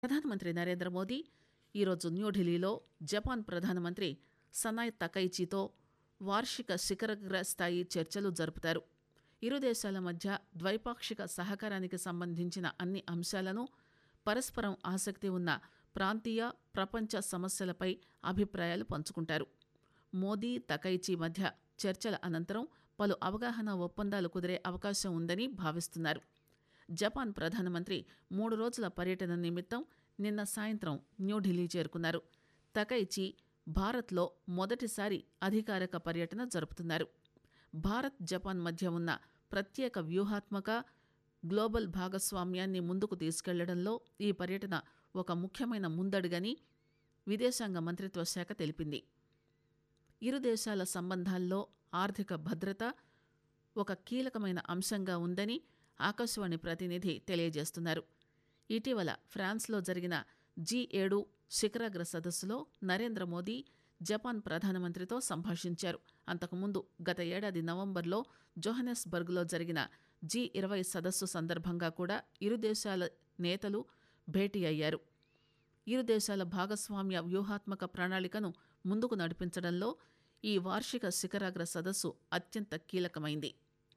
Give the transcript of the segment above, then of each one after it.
ప్రధానమంత్రి నరేంద్ర మోదీ ఈరోజు న్యూఢిల్లీలో జపాన్ ప్రధానమంత్రి సనాయ్ తకైచితో వార్షిక శిఖరగ్ర స్థాయి చర్చలు జరుపుతారు ఇరు దేశాల మధ్య ద్వైపాక్షిక సహకారానికి సంబంధించిన అన్ని అంశాలను పరస్పరం ఆసక్తి ఉన్న ప్రాంతీయ ప్రపంచ సమస్యలపై అభిప్రాయాలు పంచుకుంటారు మోదీ తకైచి మధ్య చర్చల అనంతరం పలు అవగాహన ఒప్పందాలు కుదిరే అవకాశం ఉందని భావిస్తున్నారు జపాన్ ప్రధానమంత్రి మూడు రోజుల పర్యటన నిమిత్తం నిన్న సాయంత్రం న్యూఢిల్లీ చేరుకున్నారు తకైచి భారత్లో మొదటిసారి అధికారిక పర్యటన జరుపుతున్నారు భారత్ జపాన్ మధ్య ఉన్న ప్రత్యేక వ్యూహాత్మక గ్లోబల్ భాగస్వామ్యాన్ని ముందుకు తీసుకెళ్లడంలో ఈ పర్యటన ఒక ముఖ్యమైన ముందడుగని విదేశాంగ మంత్రిత్వ శాఖ తెలిపింది ఇరు దేశాల సంబంధాల్లో ఆర్థిక భద్రత ఒక కీలకమైన అంశంగా ఉందని ఆకాశవాణి ప్రతినిధి తెలియజేస్తున్నారు ఇటీవల ఫ్రాన్స్లో జరిగిన జీ ఏడు శిఖరాగ్ర సదస్సులో నరేంద్ర మోదీ జపాన్ ప్రధానమంత్రితో సంభాషించారు అంతకుముందు గత ఏడాది నవంబర్లో జోహనెస్బర్గ్లో జరిగిన జీ ఇరవై సదస్సు సందర్భంగా కూడా ఇరు దేశాల నేతలు భేటీ అయ్యారు ఇరు దేశాల భాగస్వామ్య వ్యూహాత్మక ప్రణాళికను ముందుకు నడిపించడంలో ఈ వార్షిక శిఖరాగ్ర సదస్సు అత్యంత కీలకమైంది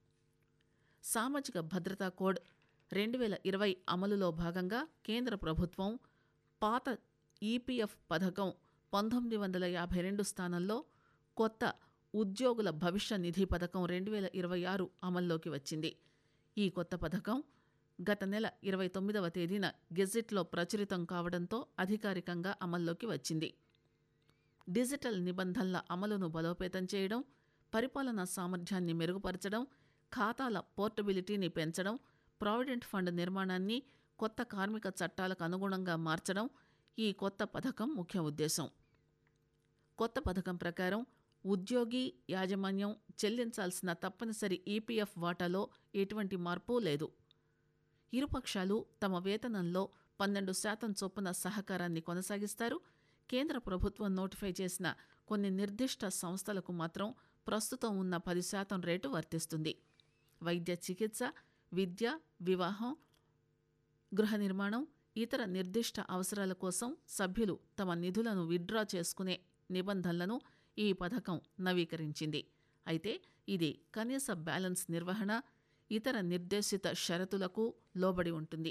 సామాజిక భద్రతా కోడ్ రెండు వేల ఇరవై అమలులో భాగంగా కేంద్ర ప్రభుత్వం పాత ఈపీఎఫ్ పథకం పంతొమ్మిది వందల యాభై రెండు స్థానంలో కొత్త ఉద్యోగుల భవిష్య నిధి పథకం రెండు వేల ఇరవై ఆరు అమల్లోకి వచ్చింది ఈ కొత్త పథకం గత నెల ఇరవై తొమ్మిదవ తేదీన గెజిట్లో ప్రచురితం కావడంతో అధికారికంగా అమల్లోకి వచ్చింది డిజిటల్ నిబంధనల అమలును బలోపేతం చేయడం పరిపాలనా సామర్థ్యాన్ని మెరుగుపరచడం ఖాతాల పోర్టబిలిటీని పెంచడం ప్రావిడెంట్ ఫండ్ నిర్మాణాన్ని కొత్త కార్మిక చట్టాలకు అనుగుణంగా మార్చడం ఈ కొత్త పథకం ముఖ్య ఉద్దేశం కొత్త పథకం ప్రకారం ఉద్యోగి యాజమాన్యం చెల్లించాల్సిన తప్పనిసరి ఈపీఎఫ్ వాటాలో ఎటువంటి మార్పు లేదు ఇరుపక్షాలు తమ వేతనంలో పన్నెండు శాతం చొప్పున సహకారాన్ని కొనసాగిస్తారు కేంద్ర ప్రభుత్వం నోటిఫై చేసిన కొన్ని నిర్దిష్ట సంస్థలకు మాత్రం ప్రస్తుతం ఉన్న పది శాతం రేటు వర్తిస్తుంది వైద్య చికిత్స విద్య వివాహం గృహ నిర్మాణం ఇతర నిర్దిష్ట అవసరాల కోసం సభ్యులు తమ నిధులను విత్డ్రా చేసుకునే నిబంధనలను ఈ పథకం నవీకరించింది అయితే ఇది కనీస బ్యాలెన్స్ నిర్వహణ ఇతర నిర్దేశిత షరతులకు లోబడి ఉంటుంది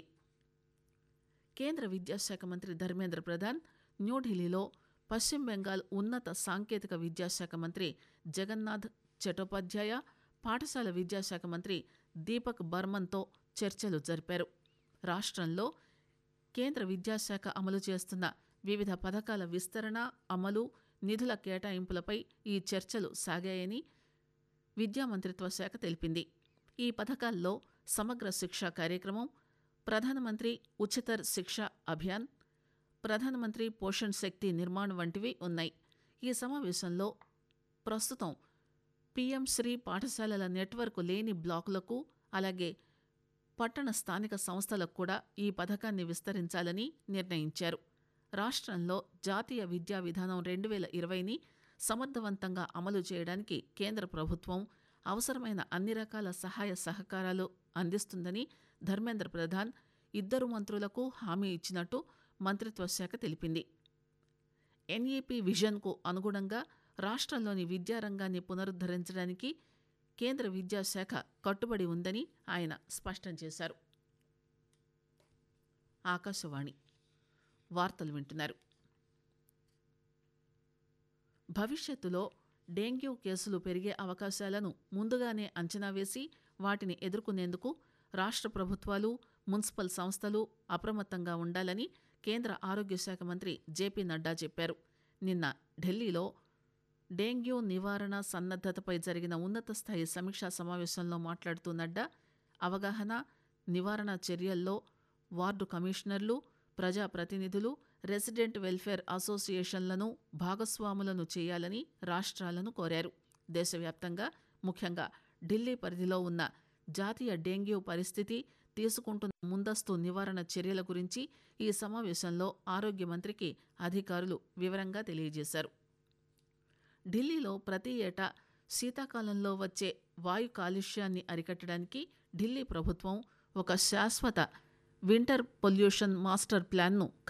కేంద్ర విద్యాశాఖ మంత్రి ధర్మేంద్ర ప్రధాన్ న్యూఢిల్లీలో పశ్చిమ బెంగాల్ ఉన్నత సాంకేతిక విద్యాశాఖ మంత్రి జగన్నాథ్ చటోపాధ్యాయ పాఠశాల విద్యాశాఖ మంత్రి దీపక్ బర్మన్తో చర్చలు జరిపారు రాష్ట్రంలో కేంద్ర విద్యాశాఖ అమలు చేస్తున్న వివిధ పథకాల విస్తరణ అమలు నిధుల కేటాయింపులపై ఈ చర్చలు సాగాయని విద్యా మంత్రిత్వ శాఖ తెలిపింది ఈ పథకాల్లో సమగ్ర శిక్ష కార్యక్రమం ప్రధానమంత్రి ఉచితర్ శిక్ష అభియాన్ ప్రధానమంత్రి పోషణ్ శక్తి నిర్మాణ్ వంటివి ఉన్నాయి ఈ సమావేశంలో ప్రస్తుతం పీఎం శ్రీ పాఠశాలల నెట్వర్క్ లేని బ్లాకులకు అలాగే పట్టణ స్థానిక సంస్థలకు కూడా ఈ పథకాన్ని విస్తరించాలని నిర్ణయించారు రాష్ట్రంలో జాతీయ విద్యా విధానం రెండు వేల ఇరవైని సమర్థవంతంగా అమలు చేయడానికి కేంద్ర ప్రభుత్వం అవసరమైన అన్ని రకాల సహాయ సహకారాలు అందిస్తుందని ధర్మేంద్ర ప్రధాన్ ఇద్దరు మంత్రులకు హామీ ఇచ్చినట్టు మంత్రిత్వ శాఖ తెలిపింది ఎన్ఈపీ విజన్కు అనుగుణంగా రాష్ట్రంలోని విద్యారంగాన్ని పునరుద్ధరించడానికి కేంద్ర విద్యాశాఖ కట్టుబడి ఉందని ఆయన స్పష్టం చేశారు ఆకాశవాణి వార్తలు వింటున్నారు భవిష్యత్తులో డెంగ్యూ కేసులు పెరిగే అవకాశాలను ముందుగానే అంచనా వేసి వాటిని ఎదుర్కొనేందుకు రాష్ట్ర ప్రభుత్వాలు మున్సిపల్ సంస్థలు అప్రమత్తంగా ఉండాలని కేంద్ర ఆరోగ్య శాఖ మంత్రి జేపీ నడ్డా చెప్పారు నిన్న ఢిల్లీలో డెంగ్యూ నివారణ సన్నద్దతపై జరిగిన ఉన్నత స్థాయి సమీక్షా సమావేశంలో మాట్లాడుతూ నడ్డా అవగాహన నివారణ చర్యల్లో వార్డు కమిషనర్లు ప్రజాప్రతినిధులు రెసిడెంట్ వెల్ఫేర్ అసోసియేషన్లను భాగస్వాములను చేయాలని రాష్ట్రాలను కోరారు దేశవ్యాప్తంగా ముఖ్యంగా ఢిల్లీ పరిధిలో ఉన్న జాతీయ డెంగ్యూ పరిస్థితి తీసుకుంటున్న ముందస్తు నివారణ చర్యల గురించి ఈ సమావేశంలో ఆరోగ్య మంత్రికి అధికారులు వివరంగా తెలియజేశారు ఢిల్లీలో ప్రతి ఏటా శీతాకాలంలో వచ్చే వాయు కాలుష్యాన్ని అరికట్టడానికి ఢిల్లీ ప్రభుత్వం ఒక శాశ్వత వింటర్ పొల్యూషన్ మాస్టర్ ప్లాన్ను